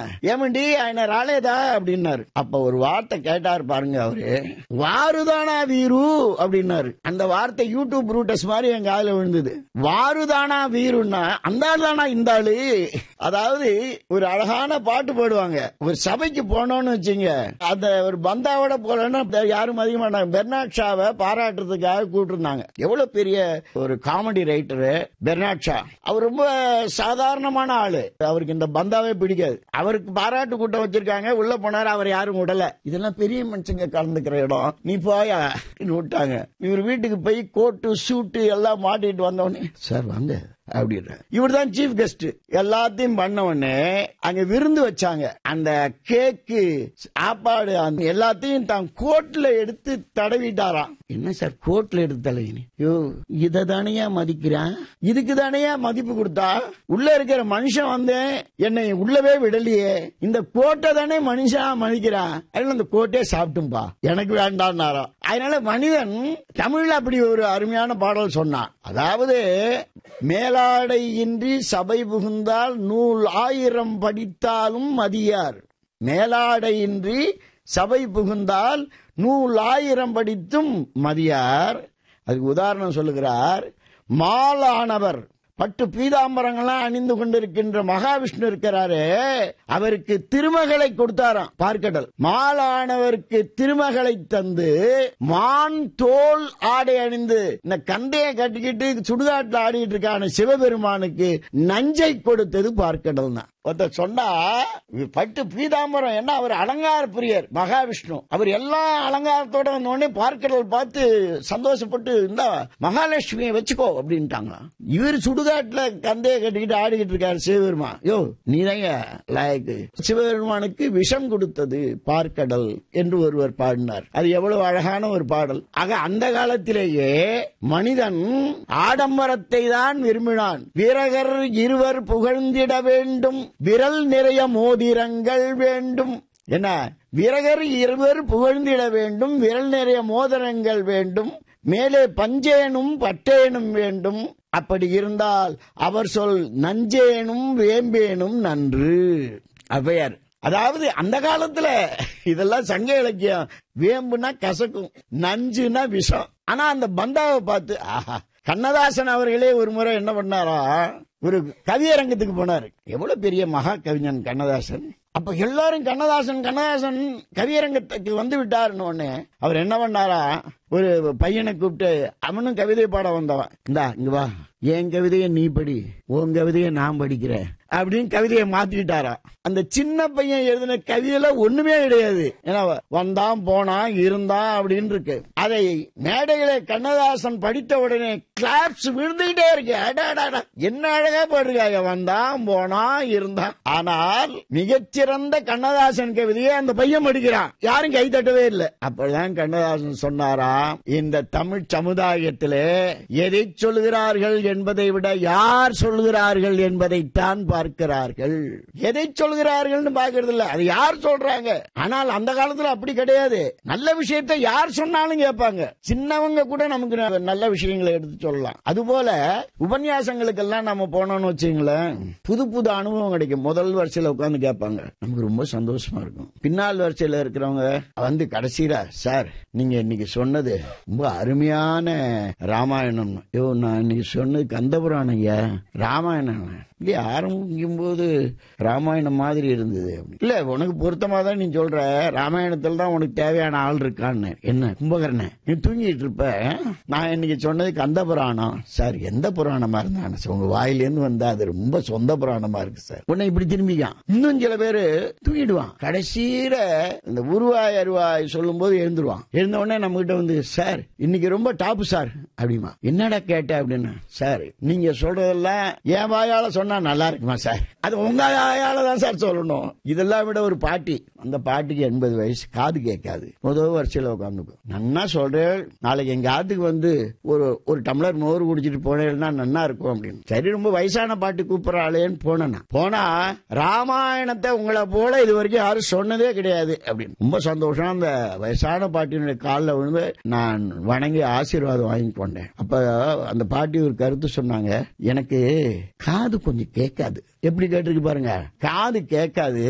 ஏமண்டி ఆయన రాలేదా அப்படின்னாரு அப்ப ஒரு வார்த்தை கேட்டாரு பாருங்க அவரு வாருதானா வீரு அப்படின்னாரு அந்த வார்த்தை யூடியூப் ரூட்டஸ் மாதிரி என் காதுல விழுந்தது வாருதானா வீருன்னா அந்த ஆள் தானா இந்த ஆளு அதாவது ஒரு அழகான பாட்டு பாடுவாங்க ஒரு சபைக்கு போனோம்னு வச்சுங்க அந்த ஒரு பந்தாவோட போலன்னா யாரும் அதிக மாட்டாங்க பெர்னாட் ஷாவை பாராட்டுறதுக்காக கூப்பிட்டுருந்தாங்க எவ்வளவு பெரிய ஒரு காமெடி ரைட்டரு பெர்னாட் ஷா அவர் ரொம்ப சாதாரணமான ஆளு அவருக்கு இந்த பந்தாவே பிடிக்காது அவருக்கு பாராட்டு கூட்டம் வச்சிருக்காங்க உள்ள போனாரு அவர் யாரும் விடல இதெல்லாம் பெரிய மனுஷங்க கலந்துக்கிற இடம் நீ போயா விட்டாங்க இவர் வீட்டுக்கு போய் கோட்டு சூட்டு எல்லாம் மாட்டிட்டு வந்தவொடனே சார் வாங்க அப்படின்னு இவர் தான் சீஃப் கெஸ்ட் எல்லாத்தையும் பண்ண உடனே அங்க விருந்து வச்சாங்க அந்த கேக்கு சாப்பாடு அந்த எல்லாத்தையும் தான் கோட்ல எடுத்து தடவிட்டாராம் என்ன சார் கோட்ல எடுத்து தடவினி யோ இத தானையா மதிக்கிறான் இதுக்கு தானையா மதிப்பு கொடுத்தா உள்ள இருக்கிற மனுஷன் வந்து என்னை உள்ளவே விடலையே இந்த கோட்டை தானே மனுஷன் மதிக்கிறான் அதனால அந்த கோட்டே சாப்பிட்டும்பா எனக்கு வேண்டாம்னாரா அதனால மனிதன் தமிழ்ல அப்படி ஒரு அருமையான பாடல் சொன்னான் அதாவது மேலாடை இன்றி சபை புகுந்தால் நூல் ஆயிரம் படித்தாலும் மதியார் மேலாடையின்றி சபை புகுந்தால் நூல் ஆயிரம் படித்தும் மதியார் அதுக்கு உதாரணம் சொல்லுகிறார் மாலானவர் பட்டு பீதாம்பரங்கள்லாம் அணிந்து கொண்டிருக்கின்ற மகாவிஷ்ணு இருக்கிறாரே அவருக்கு திருமகளை கொடுத்தாராம் பார்க்கடல் மாலானவருக்கு திருமகளை தந்து மான் தோல் ஆடை அணிந்து இந்த கந்தையை கட்டிக்கிட்டு சுடுகாட்டில் ஆடிட்டு இருக்கான சிவபெருமானுக்கு நஞ்சை கொடுத்தது பார்க்கடல் தான் ஒருத்தர் சொன்னா பட்டு பீதாம்பரம் என்ன அவர் அலங்கார பிரியர் மகாவிஷ்ணு அவர் எல்லா அலங்காரத்தோட வந்தோடனே பார்க்கடல் பார்த்து சந்தோஷப்பட்டு இந்த மகாலட்சுமியை வச்சுக்கோ அப்படின்ட்டாங்க இவர் சுடுகாட்டுல கந்தைய கட்டிக்கிட்டு ஆடிக்கிட்டு இருக்காரு சிவபெருமான் யோ நீதாங்க லாயக்கு சிவபெருமானுக்கு விஷம் கொடுத்தது பார்க்கடல் என்று ஒருவர் பாடினார் அது எவ்வளவு அழகான ஒரு பாடல் ஆக அந்த காலத்திலேயே மனிதன் ஆடம்பரத்தை தான் விரும்பினான் வீரகர் இருவர் புகழ்ந்திட வேண்டும் விரல் நிறைய மோதிரங்கள் வேண்டும் என்ன விரகர் இருவர் புகழ்ந்திட வேண்டும் விரல் நிறைய மோதிரங்கள் வேண்டும் மேலே பஞ்சேனும் பட்டேனும் வேண்டும் அப்படி இருந்தால் அவர் சொல் நஞ்சேனும் வேம்பேனும் நன்று அவ்வையார் அதாவது அந்த காலத்துல இதெல்லாம் சங்க இலக்கியம் வேம்புனா கசக்கும் நஞ்சுனா விஷம் ஆனா அந்த பந்தாவை பார்த்து ஆஹா கண்ணதாசன் அவர்களே ஒரு முறை என்ன பண்ணாரா ஒரு கவியரங்கத்துக்கு போனாரு எவ்வளவு பெரிய மகா கவிஞன் கண்ணதாசன் அப்ப எல்லாரும் கண்ணதாசன் கண்ணதாசன் கவியரங்கத்துக்கு வந்து விட்டாருன்னு உடனே அவர் என்ன பண்ணாரா ஒரு பையனை கூப்பிட்டு அவனும் கவிதை பாட வந்தவன் இந்தா இங்க வா என் கவிதையை நீ படி உன் கவிதையை நான் படிக்கிறேன் அப்படின்னு கவிதையை மாத்திக்கிட்டாரா அந்த சின்ன பையன் எழுதின கவிதையில ஒண்ணுமே கிடையாது ஏன்னா வந்தான் போனான் இருந்தான் அப்படின்னு இருக்கு அதை மேடையில கண்ணதாசன் படித்த உடனே கிளாப்ஸ் விழுந்துகிட்டே இருக்கு அடாடாடா என்ன அழகா பாடுறாங்க வந்தான் போனான் இருந்தான் ஆனால் மிகச்சிறந்த கண்ணதாசன் கவிதையை அந்த பையன் படிக்கிறான் யாரும் கை தட்டவே இல்லை அப்பதான் கண்ணதாசன் சொன்னாரா இந்த தமிழ் சமுதாயத்திலே எதை சொல்கிறார்கள் என்பதை விட யார் சொல்கிறார்கள் என்பதைத்தான் பார்க்கிறார்கள் எதை சொல்கிறார்கள் பார்க்கறது இல்ல அது யார் சொல்றாங்க ஆனால் அந்த காலத்துல அப்படி கிடையாது நல்ல விஷயத்தை யார் சொன்னாலும் கேட்பாங்க சின்னவங்க கூட நமக்கு நல்ல விஷயங்களை எடுத்து சொல்லலாம் அதுபோல உபன்யாசங்களுக்கெல்லாம் நம்ம போனோம்னு வச்சுங்களேன் புது புது அனுபவம் கிடைக்கும் முதல் வரிசையில உட்காந்து கேட்பாங்க நமக்கு ரொம்ப சந்தோஷமா இருக்கும் பின்னால் வரிசையில இருக்கிறவங்க வந்து கடைசியில சார் நீங்க இன்னைக்கு சொன்னது ரொம்ப அருமையான ராமாயணம் ஐயோ நான் இன்னைக்கு சொன்னது கந்தபுராணம் ஐயா ராமாயணம் இல்லையா ஆரம்பிக்கும் போது ராமாயணம் மாதிரி இருந்தது இல்ல உனக்கு பொருத்தமா தான் நீ சொல்ற ராமாயணத்துல தான் உனக்கு தேவையான ஆள் இருக்கான்னு என்ன கும்பகர்ண நீ தூங்கிட்டு இருப்ப நான் இன்னைக்கு சொன்னது கந்த புராணம் சார் எந்த புராணமா இருந்தானு உங்க வாயிலேருந்து வந்தா அது ரொம்ப சொந்த புராணமா இருக்கு சார் உன்னை இப்படி திரும்பிக்கான் இன்னும் சில பேரு தூங்கிடுவான் கடைசியில இந்த உருவாய் அருவாய் சொல்லும் போது எழுந்துருவான் எழுந்த உடனே நம்ம கிட்ட வந்து சார் இன்னைக்கு ரொம்ப டாப் சார் அப்படிமா என்னடா கேட்ட அப்படின்னு சார் நீங்க சொல்றதெல்லாம் என் வாயால சொன்ன சொன்னா நல்லா இருக்குமா சார் அது உங்க ஆயால தான் சார் சொல்லணும் இதெல்லாம் விட ஒரு பாட்டி அந்த பாட்டிக்கு எண்பது வயசு காது கேட்காது முதல் வருஷத்துல உட்காந்துக்கும் நன்னா சொல்றேன் நாளைக்கு எங்க ஆத்துக்கு வந்து ஒரு ஒரு டம்ளர் மோர் குடிச்சிட்டு போனேன்னா நன்னா இருக்கும் அப்படின்னு சரி ரொம்ப வயசான பாட்டி கூப்பிடறாளேன்னு போனேன் போனா ராமாயணத்தை உங்களை போல இது வரைக்கும் யாரும் சொன்னதே கிடையாது அப்படின்னு ரொம்ப சந்தோஷம் அந்த வயசான பாட்டியினுடைய காலில் விழுந்து நான் வணங்கி ஆசீர்வாதம் வாங்கி கொண்டேன் அப்ப அந்த பாட்டி ஒரு கருத்து சொன்னாங்க எனக்கு காது கொஞ்சம் கேட்காது எப்படி கேட்டிருக்கு பாருங்க காது கேட்காது